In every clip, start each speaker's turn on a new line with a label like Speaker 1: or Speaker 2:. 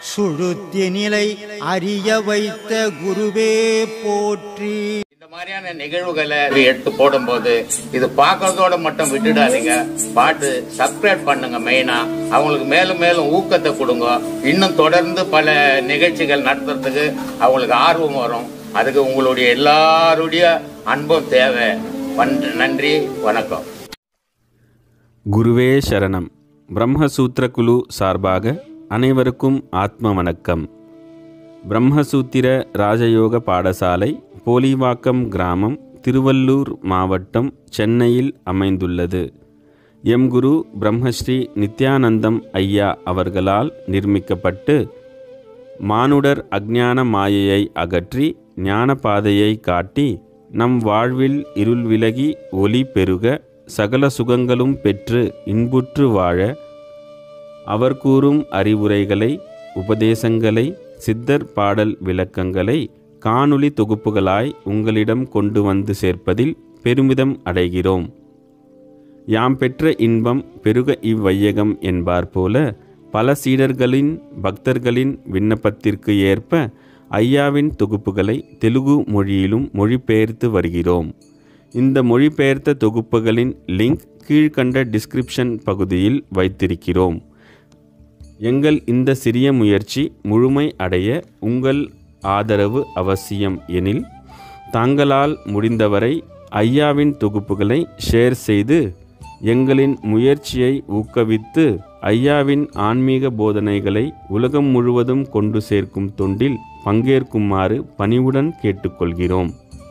Speaker 1: சுழுத்திய நிலை அறிய வைத்த குருவே போற்றி
Speaker 2: இந்த மாதிரியான நிகழ்வுகளை எடுத்து போடும்போது இது பார்க்கறதோட மட்டும் விட்டுடாதீங்க பாட்டு சப்ஸ்கிரைப் பண்ணுங்க மெயினா அவங்களுக்கு மேலும் மேலும் ஊக்கத்தை கொடுங்க இன்னும் தொடர்ந்து பல நிகழ்ச்சிகள் நடத்துறதுக்கு அவங்களுக்கு ஆர்வம் வரும் அதுக்கு உங்களுடைய எல்லாருடைய அன்பும் தேவை வன்- நன்றி வணக்கம்
Speaker 3: குருவே சரணம் பிரம்மசூத்திர குழு சார்பாக அனைவருக்கும் ஆத்ம வணக்கம் பிரம்மசூத்திர ராஜயோக பாடசாலை போலிவாக்கம் கிராமம் திருவள்ளூர் மாவட்டம் சென்னையில் அமைந்துள்ளது எம் குரு பிரம்மஸ்ரீ நித்யானந்தம் ஐயா அவர்களால் நிர்மிக்கப்பட்டு மானுடர் அஞ்ஞான மாயையை அகற்றி ஞான பாதையை காட்டி நம் வாழ்வில் இருள் விலகி ஒளி பெருக சகல சுகங்களும் பெற்று இன்புற்று வாழ அவர் கூறும் அறிவுரைகளை உபதேசங்களை சித்தர் பாடல் விளக்கங்களை காணொளி தொகுப்புகளாய் உங்களிடம் கொண்டு வந்து சேர்ப்பதில் பெருமிதம் அடைகிறோம் யாம் பெற்ற இன்பம் பெருக இவ்வையகம் என்பார் போல பல சீடர்களின் பக்தர்களின் விண்ணப்பத்திற்கு ஏற்ப ஐயாவின் தொகுப்புகளை தெலுங்கு மொழியிலும் மொழிபெயர்த்து வருகிறோம் இந்த மொழிபெயர்த்த தொகுப்புகளின் லிங்க் கீழ்கண்ட டிஸ்கிரிப்ஷன் பகுதியில் வைத்திருக்கிறோம் எங்கள் இந்த சிறிய முயற்சி முழுமை அடைய உங்கள் ஆதரவு அவசியம் எனில் தாங்களால் முடிந்தவரை ஐயாவின் தொகுப்புகளை ஷேர் செய்து எங்களின் முயற்சியை ஊக்குவித்து ஐயாவின் ஆன்மீக போதனைகளை உலகம் முழுவதும் கொண்டு சேர்க்கும் தொண்டில் பங்கேற்குமாறு பணிவுடன் கேட்டுக்கொள்கிறோம்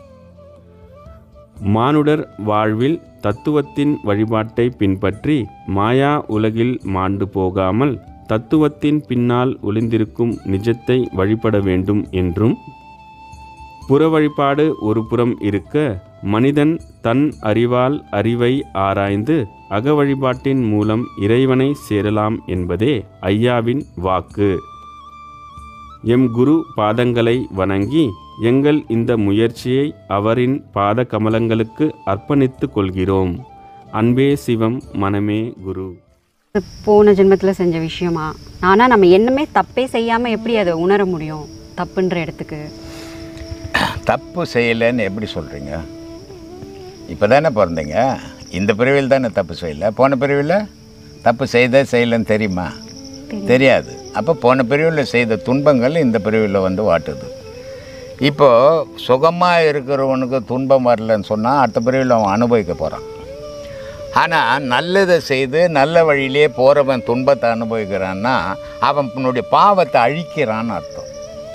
Speaker 3: மானுடர் வாழ்வில் தத்துவத்தின் வழிபாட்டை பின்பற்றி மாயா உலகில் மாண்டு போகாமல் தத்துவத்தின் பின்னால் ஒளிந்திருக்கும் நிஜத்தை வழிபட வேண்டும் என்றும் புற வழிபாடு ஒரு புறம் இருக்க மனிதன் தன் அறிவால் அறிவை ஆராய்ந்து அக வழிபாட்டின் மூலம் இறைவனை சேரலாம் என்பதே ஐயாவின் வாக்கு எம் குரு பாதங்களை வணங்கி எங்கள் இந்த முயற்சியை அவரின் பாத கமலங்களுக்கு அர்ப்பணித்துக் கொள்கிறோம் அன்பே சிவம் மனமே குரு
Speaker 4: போன ஜென்மத்தில் செஞ்ச விஷயமா ஆனால் நம்ம என்னமே தப்பே செய்யாமல் எப்படி அதை உணர முடியும் தப்புன்ற இடத்துக்கு
Speaker 2: தப்பு செய்யலைன்னு எப்படி சொல்கிறீங்க இப்போ தானே பிறந்தீங்க இந்த பிரிவில் தானே தப்பு செய்யலை போன பிரிவில் தப்பு செய்த செய்யலைன்னு தெரியுமா தெரியாது அப்போ போன பிரிவில் செய்த துன்பங்கள் இந்த பிரிவில் வந்து வாட்டுது இப்போது சுகமாக இருக்கிறவனுக்கு துன்பம் வரலன்னு சொன்னால் அடுத்த பிரிவில் அவன் அனுபவிக்க போகிறான் ஆனால் நல்லதை செய்து நல்ல வழியிலே போகிறவன் துன்பத்தை அனுபவிக்கிறான்னா அவனுடைய பாவத்தை அழிக்கிறான்னு அர்த்தம்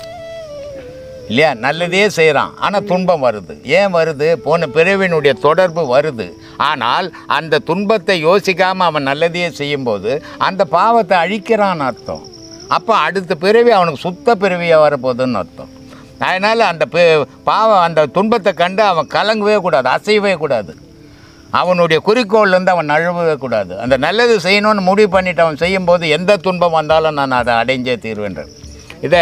Speaker 2: இல்லையா நல்லதே செய்கிறான் ஆனால் துன்பம் வருது ஏன் வருது போன பிறவினுடைய தொடர்பு வருது ஆனால் அந்த துன்பத்தை யோசிக்காமல் அவன் நல்லதையே செய்யும்போது அந்த பாவத்தை அழிக்கிறான்னு அர்த்தம் அப்போ அடுத்த பிறவி அவனுக்கு சுத்த பிறவியாக வரப்போகுதுன்னு அர்த்தம் அதனால் அந்த பி- பாவம் அந்த துன்பத்தை கண்டு அவன் கலங்கவே கூடாது அசையவே கூடாது அவனுடைய குறிக்கோள்லேருந்து அவன் நழுவவே கூடாது அந்த நல்லது செய்யணும்னு முடிவு பண்ணிட்டு அவன் செய்யும்போது எந்த துன்பம் வந்தாலும் நான் அதை அடைஞ்சே தீர்வேன்றேன் இதை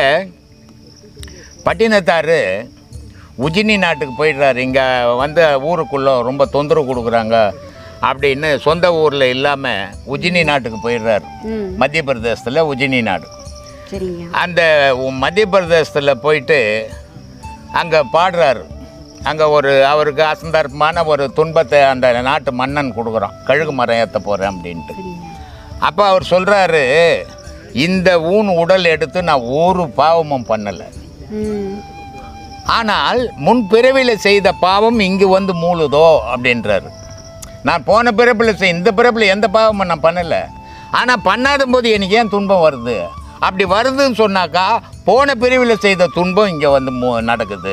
Speaker 2: பட்டினத்தார் உஜினி நாட்டுக்கு போயிடுறாரு இங்கே வந்து ஊருக்குள்ளே ரொம்ப தொந்தரவு கொடுக்குறாங்க அப்படின்னு சொந்த ஊரில் இல்லாமல் உஜினி நாட்டுக்கு போயிடுறாரு
Speaker 4: ம்
Speaker 2: மத்திய பிரதேசத்தில் உஜினி நாடு
Speaker 4: சரிங்க
Speaker 2: அந்த உ- மத்திய பிரதேசத்தில் போயிட்டு அங்கே பாடுறாரு அங்கே ஒரு அவருக்கு அசந்தர்ப்பமான ஒரு துன்பத்தை அந்த நாட்டு மன்னன் கொடுக்குறான் கழுகு மரம் ஏற்ற போகிறேன் அப்படின்ட்டு
Speaker 4: சரிங்க
Speaker 2: அப்போ அவர் சொல்கிறாரு இந்த ஊன் உடல் எடுத்து நான் ஒரு பாவமும் பண்ணலை
Speaker 4: ம்
Speaker 2: ஆனால் முன் பிறவியில் செய்த பாவம் இங்கு வந்து மூழுதோ அப்படின்றாரு நான் போன பிறப்பில் செய் இந்த பிறப்பில் எந்த பாவமும் நான் பண்ணலை ஆனால் பண்ணாத போது எனக்கு ஏன் துன்பம் வருது அப்படி வருதுன்னு சொன்னாக்கா போன பிரிவில் செய்த துன்பம் இங்கே வந்து மு- நடக்குது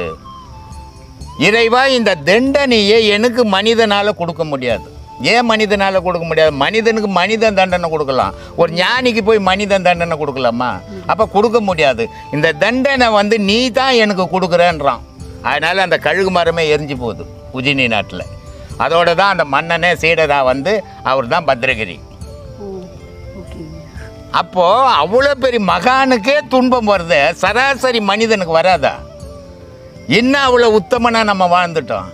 Speaker 2: இறைவா இந்த தண்டனையை எனக்கு மனிதனால் கொடுக்க முடியாது ஏன் மனிதனால் கொடுக்க முடியாது மனிதனுக்கு மனிதன் தண்டனை கொடுக்கலாம் ஒரு ஞானிக்கு போய் மனிதன் தண்டனை கொடுக்கலாமா அப்போ கொடுக்க முடியாது இந்த தண்டனை வந்து நீ தான் எனக்கு கொடுக்குறேன்றான் அதனால் அந்த கழுகு மரமே எரிஞ்சு போகுது உஜினி நாட்டில் அதோட தான் அந்த மன்னனே சீடரா வந்து அவர் தான் பத்ரகிரி
Speaker 4: ஓ ஓகேங்க
Speaker 2: அப்போது அவ்வளோ பெரிய மகானுக்கே துன்பம் வருது சராசரி மனிதனுக்கு வராதா என்ன அவ்வளோ உத்தமனாக நம்ம வாழ்ந்துட்டோம்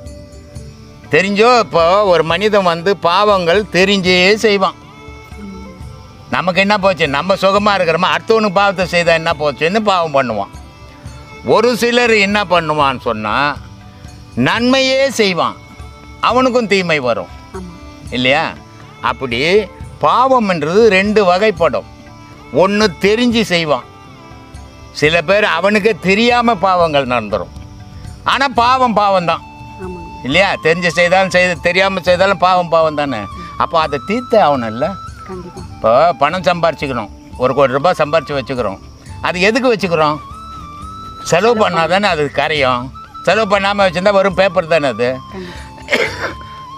Speaker 2: தெரிஞ்சோ இப்போ ஒரு மனிதன் வந்து பாவங்கள் தெரிஞ்சே செய்வான் நமக்கு என்ன போச்சு நம்ம சுகமாக இருக்கிறோமா அடுத்தவனுக்கு பாவத்தை செய்தால் என்ன போச்சுன்னு பாவம் பண்ணுவான் ஒரு சிலர் என்ன பண்ணுவான்னு சொன்னால் நன்மையே செய்வான் அவனுக்கும் தீமை வரும்
Speaker 4: ஆமாம்
Speaker 2: இல்லையா அப்படி பாவம்ன்றது ரெண்டு வகைப்படும் ஒன்று தெரிஞ்சு செய்வான் சில பேர் அவனுக்கே தெரியாமல் பாவங்கள் நடந்துடும் ஆனால் பாவம் பாவம் தான்
Speaker 4: ஆமாங்க
Speaker 2: இல்லையா தெரிஞ்சு செய்தாலும் செய்து தெரியாமல் செய்தாலும் பாவம் பாவம் தானே அப்போ அதை தீர்த்து ஆகணும்ல
Speaker 4: கண்டிப்பாக
Speaker 2: இப்போ பணம் சம்பாரிச்சுக்கணும் ஒரு கோடி ரூபாய் சம்பாரித்து வச்சுக்கிறோம் அது எதுக்கு வச்சுக்கிறோம் செலவு பண்ணால் தானே அது கரையும் செலவு பண்ணாமல் வச்சுருந்தா வெறும் பேப்பர் தானே அது
Speaker 4: கண்டிப்பாக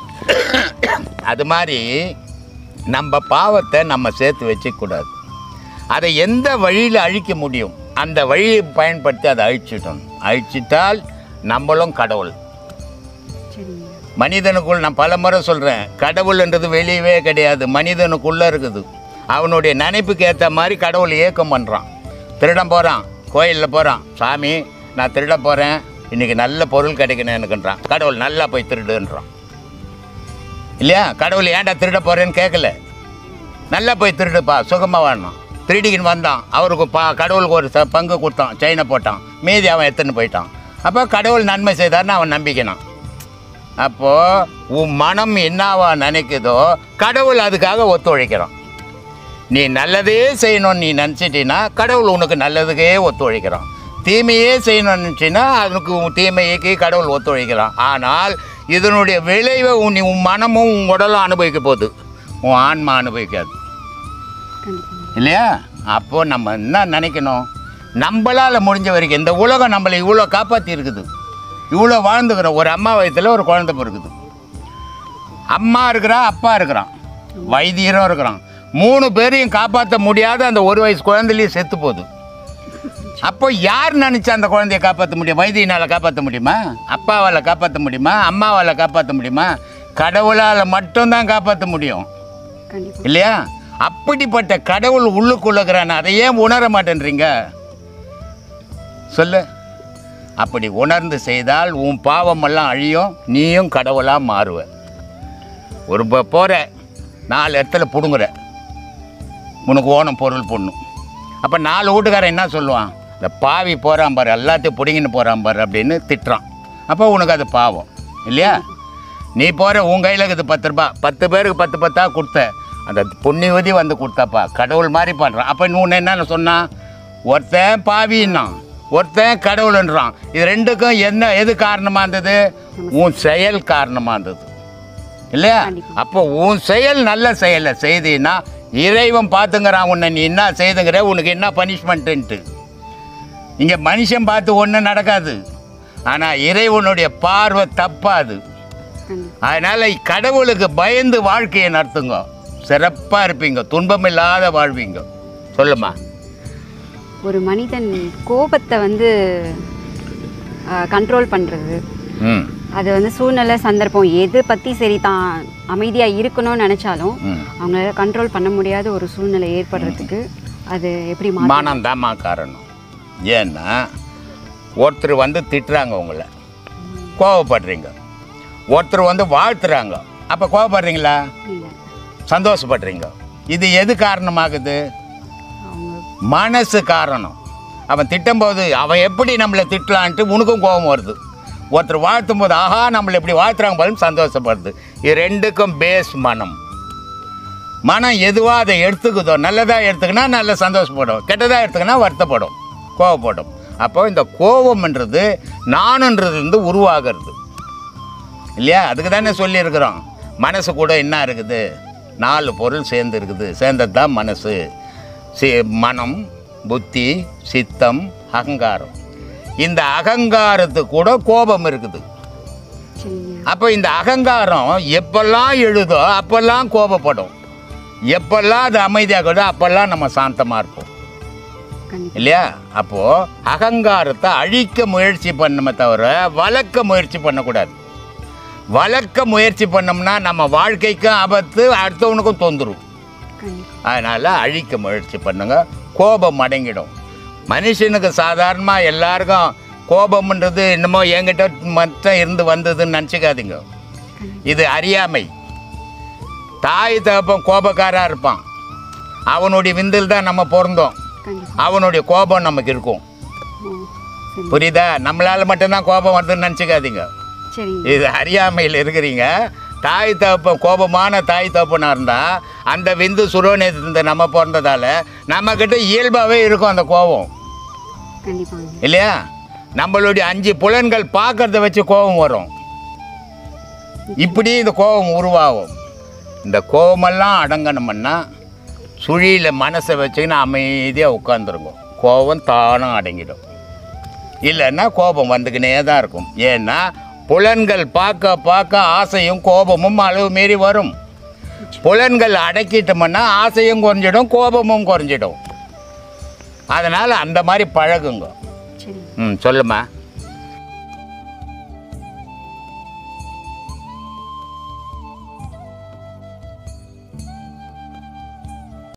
Speaker 2: அது மாதிரி நம்ம பாவத்தை நம்ம சேர்த்து வச்சுக்கூடாது அதை எந்த வழியில் அழிக்க முடியும் அந்த வழியை பயன்படுத்தி அதை அழிச்சிட்டோம் அழிச்சிட்டால் நம்மளும் கடவுள்
Speaker 4: சரிங்க
Speaker 2: மனிதனுக்குள் நான் பல முறை சொல்கிறேன் கடவுள்ன்றது வெளியவே கிடையாது மனிதனுக்குள்ளே இருக்குது அவனுடைய நினைப்புக்கு ஏற்ற மாதிரி கடவுள் இயக்கம் பண்ணுறான் திருடம் போகிறான் கோயிலில் போகிறான் சாமி நான் திருட போகிறேன் இன்றைக்கி நல்ல பொருள் கிடைக்கணும் எனக்குன்றான் கடவுள் நல்லா போய் திருடுன்றான் இல்லையா கடவுள் ஏன்டா திருட போகிறேன்னு கேட்கல நல்லா போய் திருடுப்பா சுகமாக வாழணும் திருடிக்கின்னு வந்தான் அவருக்கு பா கடவுளுக்கு ஒரு ச- பங்கு கொடுத்தான் செயினை போட்டான் மீதி அவன் எடுத்துன்னு போயிட்டான் அப்போ கடவுள் நன்மை செய்தார்னு அவன் நம்பிக்கினான் அப்போது உன் மனம் என்னவா நினைக்குதோ கடவுள் அதுக்காக ஒத்துழைக்கிறான் நீ நல்லதே செய்யணும்னு நீ நினச்சிட்டின்னா கடவுள் உனக்கு நல்லதுக்கே ஒத்துழைக்கிறான் தீமையே செய்யணும்னு நினச்சின்னா அதுக்கு உன் தீமைக்கு கடவுள் ஒத்துழைக்கிறான் ஆனால் இதனுடைய விளைவை உன் நீ உன் மனமும் உன் உடலும் அனுபவிக்க போகுது உன் ஆன்மா அனுபவிக்காது
Speaker 4: கண்டிப்பாக
Speaker 2: இல்லையா அப்போது நம்ம என்ன நினைக்கணும் நம்மளால் முடிஞ்ச வரைக்கும் இந்த உலகம் நம்மளை இவ்வளோ காப்பாற்றி இருக்குது இவ்வளோ வாழ்ந்துக்கிறோம் ஒரு அம்மா வயத்தில் ஒரு குழந்தை பிறகுது அம்மா இருக்கிறா அப்பா இருக்கிறான் வைத்தியரும் இருக்கிறான் மூணு பேரையும் காப்பாற்ற முடியாத அந்த ஒரு வயசு குழந்தையிலையும் செத்து போகுது அப்போ யார் நினச்சா அந்த குழந்தைய காப்பாற்ற முடியும் வைத்தியனால் காப்பாற்ற முடியுமா அப்பாவால் காப்பாற்ற முடியுமா அம்மாவால் காப்பாற்ற முடியுமா கடவுளால் மட்டும்தான் காப்பாற்ற முடியும்
Speaker 4: கண்டிப்பாக
Speaker 2: இல்லையா அப்படிப்பட்ட கடவுள் உள்ளுக்குள்ளகிறான் அதை ஏன் உணர மாட்டேன்றீங்க சொல்லு அப்படி உணர்ந்து செய்தால் உன் பாவமெல்லாம் அழியும் நீயும் கடவுளாக மாறுவ ஒரு ப- போற நாலு இடத்துல பிடுங்குற உனக்கு ஓனம் பொருள் பொண்ணும் அப்போ நாலு வீட்டுக்காரன் என்ன சொல்லுவான் இந்த பாவி போகிறான் பாரு எல்லாத்தையும் பிடிங்கின்னு போகிறான் பாரு அப்படின்னு திட்டுறான் அப்போ உனக்கு அது பாவம் இல்லையா நீ போகிற உன் கையில் இருக்குது பத்து ரூபா பத்து பேருக்கு பத்து பத்தா கொடுத்த அந்த புண்ணியவதி வந்து கொடுத்தாப்பா கடவுள் மாதிரி பண்ணுறான் அப்போ நீ உன்னை என்ன சொன்னா ஒருத்தன் பாவின்னான் ஒருத்தன் கடவுள்ன்றான் இது ரெண்டுக்கும் என்ன எது காரணமாக இருந்தது உன் செயல் காரணமாக இருந்தது இல்லையா
Speaker 4: கண்டிப்பா.
Speaker 2: அப்போ உன் செயல் நல்ல செயலை செய்தீன்னா இறைவன் பார்த்துங்கிறான் உன்னை நீ என்ன செய்துங்கிற உனக்கு என்ன பனிஷ்மெண்ட்டுன்ட்டு இங்கே மனுஷன் பார்த்து ஒன்றும் நடக்காது ஆனால் இறைவனுடைய பார்வை தப்பாது
Speaker 4: கண்டிப்பாக
Speaker 2: அதனால் கடவுளுக்கு பயந்து வாழ்க்கையை நடத்துங்க சிறப்பாக இருப்பீங்க துன்பம் இல்லாத வாழ்வீங்க சொல்லுமா
Speaker 4: ஒரு மனிதன் கோபத்தை வந்து கண்ட்ரோல் பண்ணுறது
Speaker 2: ம்
Speaker 4: அது வந்து சூழ்நிலை சந்தர்ப்பம் எது பற்றி சரி தான் அமைதியாக இருக்கணும்னு நினச்சாலும்
Speaker 2: ம்
Speaker 4: அவங்களால கண்ட்ரோல் பண்ண முடியாத ஒரு சூழ்நிலை ஏற்படுறதுக்கு அது எப்படி மாறும்
Speaker 2: மனம்தாம்மா காரணம் ஏன்னா ஒருத்தர் வந்து திட்டுறாங்க உங்களை கோவப்படுறீங்க ஒருத்தர் வந்து வாழ்த்துறாங்க அப்போ கோவப்படுறீங்களா
Speaker 4: இல்லை
Speaker 2: சந்தோஷப்படுறீங்க இது எது காரணமாகுது
Speaker 4: அவங்க
Speaker 2: மனசு காரணம் அவன் திட்டும்போது அவன் எப்படி நம்மளை திட்டலான்ட்டு உனக்கும் கோபம் வருது ஒருத்தர் வாழ்த்தும் போது ஆஹா நம்மளை எப்படி வாழ்த்துறாங்க போதும் சந்தோஷப்படுது இது ரெண்டுக்கும் பேஸ் மனம் மனம் எதுவாக அதை எடுத்துக்குதோ நல்லதாக எடுத்துக்கினா நல்ல சந்தோஷப்படும் கெட்டதாக எடுத்துக்கினா வருத்தப்படும் கோவப்படும் அப்போ இந்த கோபம்ன்றது நானுன்றது வந்து உருவாகிறது இல்லையா அதுக்கு தானே சொல்லியிருக்கிறோம் மனசு கூட என்ன இருக்குது நாலு பொருள் சேர்ந்து இருக்குது சேர்ந்தது தான் மனசு சி மனம் புத்தி சித்தம் அகங்காரம் இந்த அகங்காரத்துக்கு கூட கோபம் இருக்குது
Speaker 4: சரிங்க
Speaker 2: அப்போ இந்த அகங்காரம் எப்பெல்லாம் எழுதோ அப்பெல்லாம் கோபப்படும் எப்பெல்லாம் அது அமைதியாகுதோ அப்பெல்லாம் நம்ம சாந்தமாக இருப்போம்
Speaker 4: கண்டிப்பாக
Speaker 2: இல்லையா அப்போது அகங்காரத்தை அழிக்க முயற்சி பண்ணுமே தவிர வளர்க்க முயற்சி பண்ணக்கூடாது வளர்க்க முயற்சி பண்ணோம்னா நம்ம வாழ்க்கைக்கும் ஆபத்து அடுத்தவனுக்கும் தொந்தரும்
Speaker 4: கண்டிப்பாக
Speaker 2: அதனால் அழிக்க முயற்சி பண்ணுங்க கோபம் அடங்கிடும் மனுஷனுக்கு சாதாரணமாக எல்லாருக்கும் கோபம்ன்றது என்னமோ என்கிட்ட மட்டும் இருந்து வந்ததுன்னு நினச்சிக்காதீங்க இது அறியாமை தாய் தகப்பன் கோபக்காரா இருப்பான் அவனுடைய விந்தில் தான் நம்ம பிறந்தோம்
Speaker 4: கண்டிப்பாக
Speaker 2: அவனுடைய கோபம் நமக்கு இருக்கும்
Speaker 4: ஓ சரி
Speaker 2: புரியுதா நம்மளால் மட்டும்தான் கோபம் வருதுன்னு நினச்சிக்காதீங்க
Speaker 4: சரிங்க
Speaker 2: இது அறியாமையில் இருக்கிறீங்க தாய் தகப்பன் கோபமான தாய் தகப்பனாக இருந்தால் அந்த விந்து சுரோநேசத்து நம்ம பிறந்ததால நம்மக்கிட்ட இயல்பாகவே இருக்கும் அந்த கோபம்
Speaker 4: கண்டிப்பாங்க
Speaker 2: இல்லையா நம்மளுடைய அஞ்சு புலன்கள் பார்க்கறத வச்சு கோபம் வரும் இப்படி இந்த கோபம் உருவாகும் இந்த கோபமெல்லாம் அடங்கணும்னா சுழியில் மனசை வச்சுக்கின்னு அமைதியாக உட்காந்துருங்க கோபம் தானும் அடங்கிடும் இல்லைன்னா கோபம் வந்துக்கினே தான் இருக்கும் ஏன்னா புலன்கள் பார்க்க பார்க்க ஆசையும் கோபமும் அளவு மீறி வரும் புலன்கள் அடக்கிட்டோம்னா ஆசையும் குறைஞ்சிடும் கோபமும் குறைஞ்சிடும் அதனால் அந்த மாதிரி பழகுங்க
Speaker 4: சரி
Speaker 2: ம் சொல்லுமா